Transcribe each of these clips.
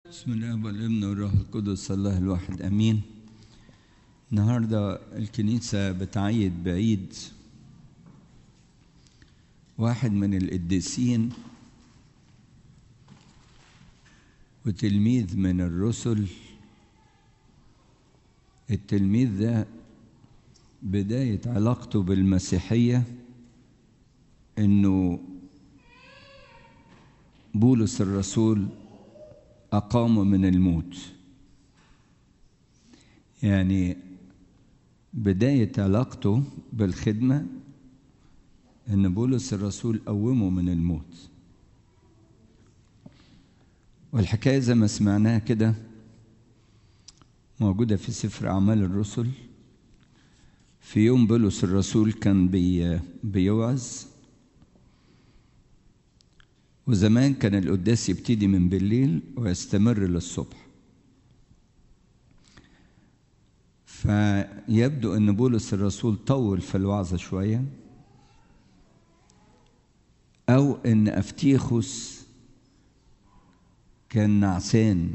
بسم الله والابن والروح القدس الله الواحد امين النهارده الكنيسه بتعيد بعيد واحد من القديسين وتلميذ من الرسل التلميذ ده بدايه علاقته بالمسيحيه انه بولس الرسول أقام من الموت يعني بداية علاقته بالخدمة إن بولس الرسول قومه من الموت والحكاية زي ما سمعناها كده موجودة في سفر أعمال الرسل في يوم بولس الرسول كان بي بيوعظ وزمان كان القداس يبتدي من بالليل ويستمر للصبح فيبدو ان بولس الرسول طول في الوعظه شويه او ان افتيخوس كان نعسان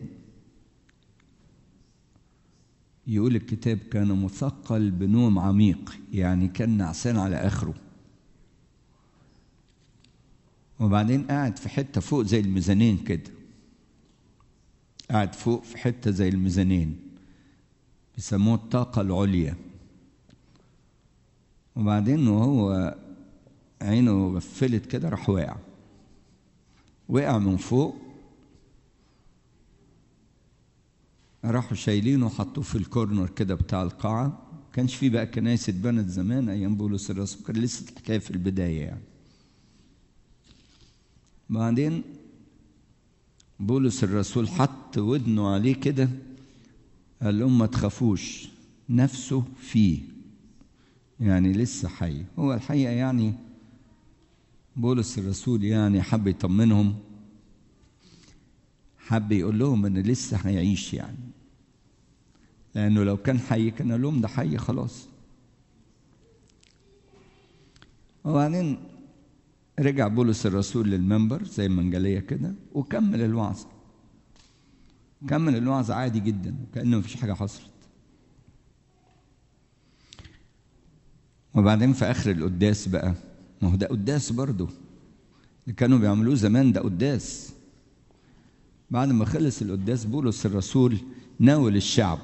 يقول الكتاب كان مثقل بنوم عميق يعني كان نعسان على اخره وبعدين قاعد في حته فوق زي الميزانين كده قاعد فوق في حته زي الميزانين بيسموه الطاقه العليا وبعدين وهو عينه غفلت كده راح واقع وقع من فوق راحوا شايلينه وحطوه في الكورنر كده بتاع القاعه كانش في بقى كنايس اتبنت زمان ايام بولس الرسول كان لسه الحكايه في البدايه يعني بعدين بولس الرسول حط ودنه عليه كده قال لهم ما تخافوش نفسه فيه يعني لسه حي هو الحقيقة يعني بولس الرسول يعني حب يطمنهم حب يقول لهم ان لسه هيعيش يعني لانه لو كان حي كان لهم ده حي خلاص وبعدين رجع بولس الرسول للمنبر زي المنجليه كده وكمل الوعظه كمل الوعظه عادي جدا كانه مفيش حاجه حصلت وبعدين في اخر القداس بقى ما هو ده قداس برضه اللي كانوا بيعملوه زمان ده قداس بعد ما خلص القداس بولس الرسول ناول الشعب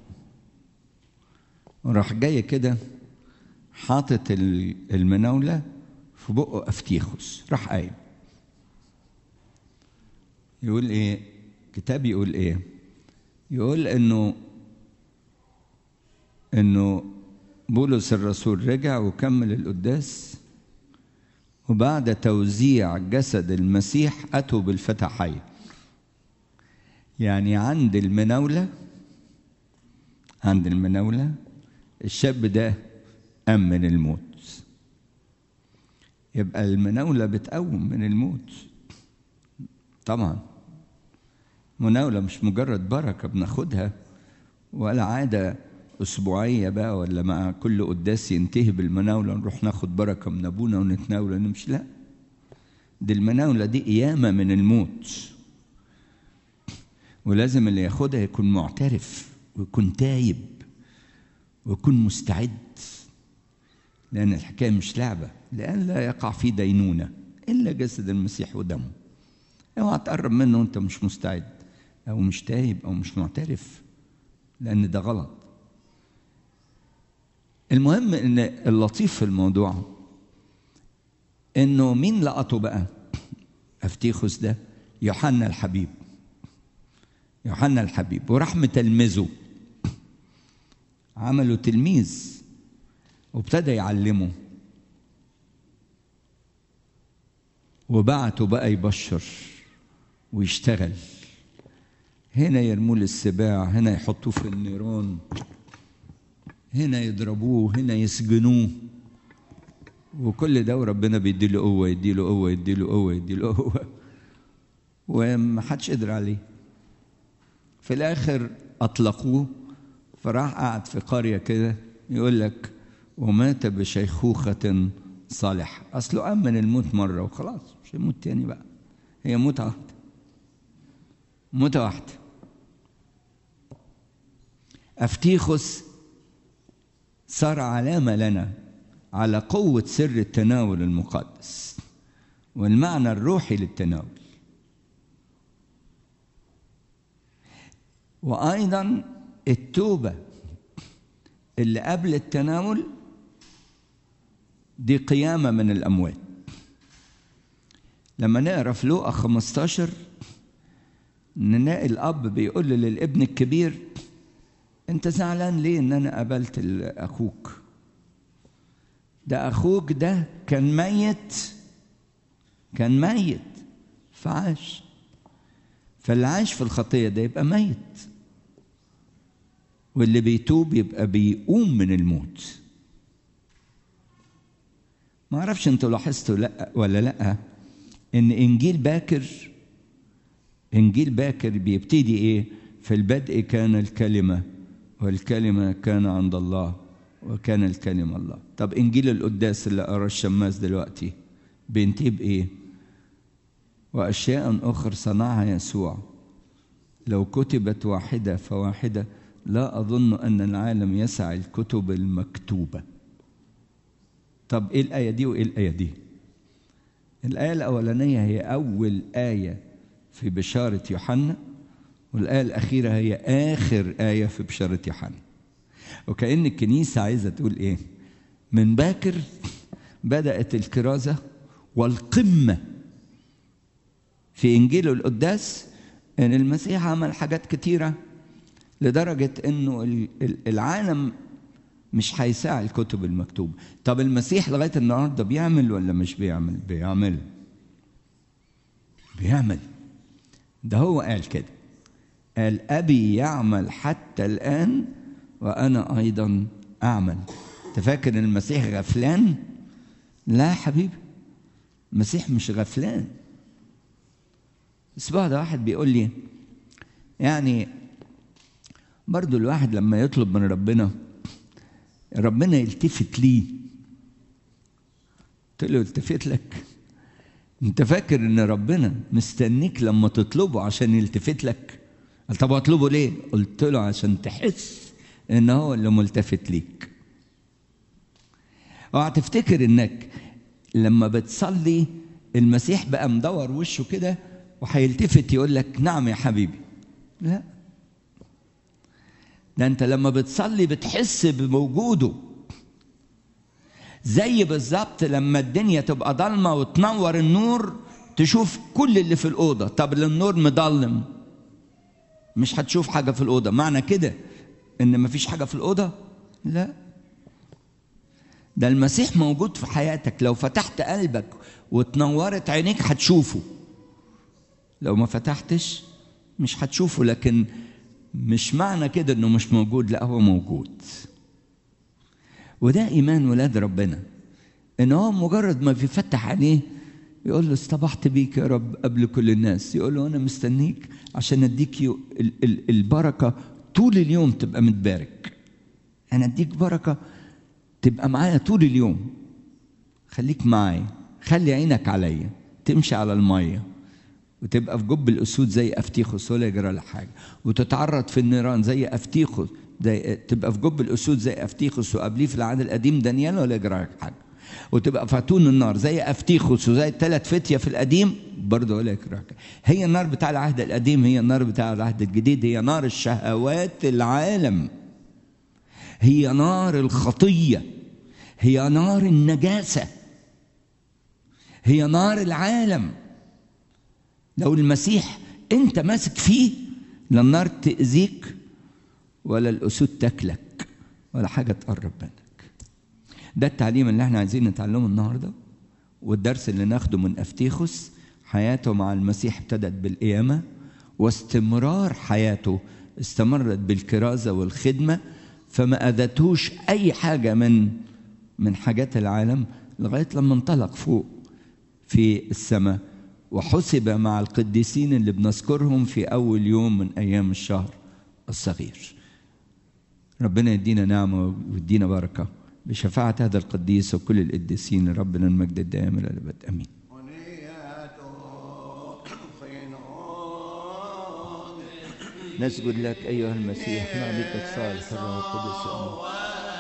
وراح جاي كده حاطط المناوله في بقه افتيخوس راح قايم يقول ايه كتاب يقول ايه يقول انه انه بولس الرسول رجع وكمل القداس وبعد توزيع جسد المسيح اتوا بالفتى حي يعني عند المناوله عند المناوله الشاب ده قام من الموت يبقى المناولة بتقوم من الموت طبعا مناولة مش مجرد بركة بناخدها ولا عادة أسبوعية بقى ولا مع كل قداس ينتهي بالمناولة نروح ناخد بركة من أبونا ونتناول ونمشي لا دي المناولة دي قيامة من الموت ولازم اللي ياخدها يكون معترف ويكون تايب ويكون مستعد لأن الحكاية مش لعبة لأن لا يقع في دينونة إلا جسد المسيح ودمه اوعى تقرب منه وانت مش مستعد أو مش تايب أو مش معترف لأن ده غلط المهم إن اللطيف في الموضوع إنه مين لقطه بقى أفتيخوس ده يوحنا الحبيب يوحنا الحبيب وراح متلمذه عملوا تلميذ وابتدى يعلمه وبعته بقى يبشر ويشتغل هنا يرموه للسباع هنا يحطوه في النيران هنا يضربوه هنا يسجنوه وكل ده وربنا بيديله قوة يديله قوة يديله قوة يديله قوة وما حدش قدر عليه في الآخر أطلقوه فراح قعد في قرية كده يقول لك ومات بشيخوخة صالح أصله أمن الموت مرة وخلاص مش هيموت تاني بقى هي موتة واحدة موتة واحدة أفتيخس صار علامة لنا على قوة سر التناول المقدس والمعنى الروحي للتناول وأيضا التوبة اللي قبل التناول دي قيامة من الأموات لما نقرا في لوقا 15 نلاقي الأب بيقول للابن الكبير أنت زعلان ليه إن أنا قابلت أخوك؟ ده أخوك ده كان ميت كان ميت فعاش فاللي عاش في الخطية ده يبقى ميت واللي بيتوب يبقى بيقوم من الموت ما اعرفش انتوا لاحظتوا لا ولا لا ان انجيل باكر انجيل باكر بيبتدي ايه في البدء كان الكلمه والكلمه كان عند الله وكان الكلمه الله طب انجيل القداس اللي قرا الشماس دلوقتي بينتهي بايه واشياء اخر صنعها يسوع لو كتبت واحده فواحده لا اظن ان العالم يسع الكتب المكتوبه طب ايه الايه دي وايه الايه دي الايه الاولانيه هي اول ايه في بشاره يوحنا والايه الاخيره هي اخر ايه في بشاره يوحنا وكأن الكنيسة عايزة تقول إيه؟ من باكر بدأت الكرازة والقمة في إنجيل القداس إن المسيح عمل حاجات كتيرة لدرجة إنه العالم مش هيساع الكتب المكتوبة طب المسيح لغاية النهاردة بيعمل ولا مش بيعمل بيعمل بيعمل ده هو قال كده قال أبي يعمل حتى الآن وأنا أيضا أعمل تفكر إن المسيح غفلان لا حبيبي المسيح مش غفلان الأسبوع ده واحد بيقول لي يعني برضو الواحد لما يطلب من ربنا ربنا يلتفت ليه قلت له التفت لك انت فاكر ان ربنا مستنيك لما تطلبه عشان يلتفت لك قال طب اطلبه ليه قلت له عشان تحس ان هو اللي ملتفت ليك اوعى تفتكر انك لما بتصلي المسيح بقى مدور وشه كده وهيلتفت يقول لك نعم يا حبيبي لا ده انت لما بتصلي بتحس بوجوده زي بالظبط لما الدنيا تبقى ضلمه وتنور النور تشوف كل اللي في الاوضه طب النور مضلم مش هتشوف حاجه في الاوضه معنى كده ان مفيش حاجه في الاوضه لا ده المسيح موجود في حياتك لو فتحت قلبك وتنورت عينيك هتشوفه لو ما فتحتش مش هتشوفه لكن مش معنى كده انه مش موجود لا هو موجود وده ايمان ولاد ربنا ان هو مجرد ما بيفتح عينيه يقول له اصطبحت بيك يا رب قبل كل الناس يقول له انا مستنيك عشان اديك البركه طول اليوم تبقى متبارك انا اديك بركه تبقى معايا طول اليوم خليك معايا خلي عينك عليا تمشي على الميه وتبقى في جب الاسود زي افتيخوس ولا يجرى لك حاجه وتتعرض في النيران زي افتيخوس تبقى في جب الاسود زي افتيخوس وقبليه في العهد القديم دانيال ولا يجرى لك حاجه وتبقى فاتون النار زي افتيخوس وزي الثلاث فتيه في القديم برضه ولا يجرى لك هي النار بتاع العهد القديم هي النار بتاع العهد الجديد هي نار الشهوات العالم هي نار الخطيه هي نار النجاسه هي نار العالم لو المسيح انت ماسك فيه لا النار تأذيك ولا الأسود تاكلك ولا حاجة تقرب منك ده التعليم اللي احنا عايزين نتعلمه النهاردة والدرس اللي ناخده من أفتيخوس حياته مع المسيح ابتدت بالقيامة واستمرار حياته استمرت بالكرازة والخدمة فما أذتوش أي حاجة من من حاجات العالم لغاية لما انطلق فوق في السماء وحسب مع القديسين اللي بنذكرهم في أول يوم من أيام الشهر الصغير ربنا يدينا نعمة ويدينا بركة بشفاعة هذا القديس وكل القديسين ربنا المجد الدائم إلى الأبد آمين نسجد لك أيها المسيح نعمك الصالح الروح القدس آمين.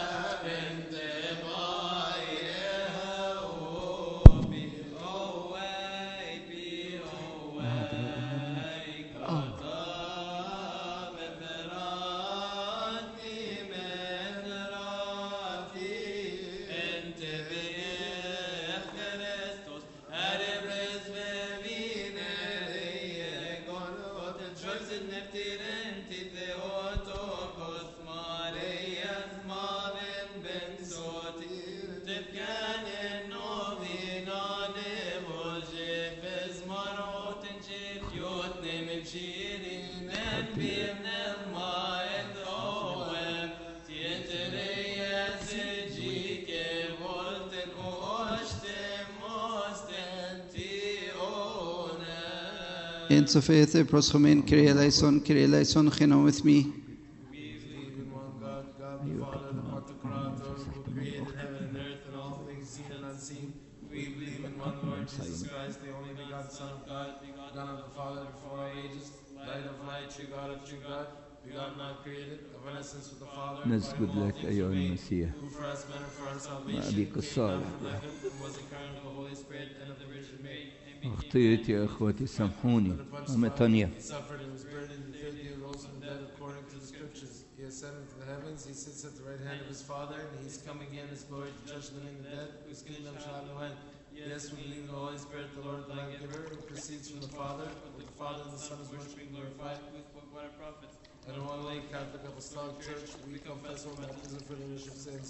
In Sophiate proschomen Kyrie eleison, Kyrie eleison, genom with me. We believe in one God, God the Father, the Pantocrator, who created heaven and earth and all things seen and unseen. We believe in one Lord Jesus Christ, the only begotten Son of God, begotten of the Father before all ages, light of light, true God of true God, begotten not created, of an essence with the Father. by نسجد whom all لك things أيها were made, المسيح Who for us men and for our مع salvation أبيك came الصالح. down from heaven and was incarnate of the Holy Spirit and of the Virgin Mary. أخطيت يا إخوتي سامحوني أم تانية He suffered and was buried in the fifth day, rose from the dead according to the scriptures. He ascended to the heavens, he sits at the right hand of his Father, and he's come again in his glory to judge the living and the dead, whose kingdom shall have no end. Yes, we believe in the Holy Spirit, the Lord, the life giver, who proceeds from the Father, with the Father and the Son is worshipping glorified. And in one lake Catholic Apostolic Church, we confess our baptism for the remission of sins.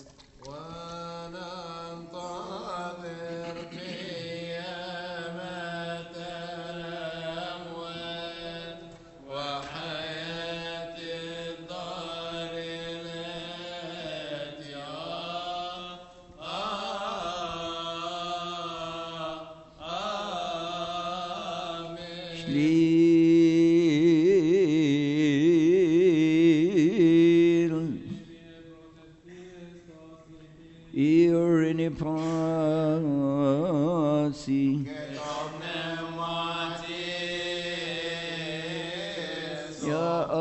وننتظر قيامة الأموات وحياة الدار الآتية آمين Schlil Irini Pasi Amen.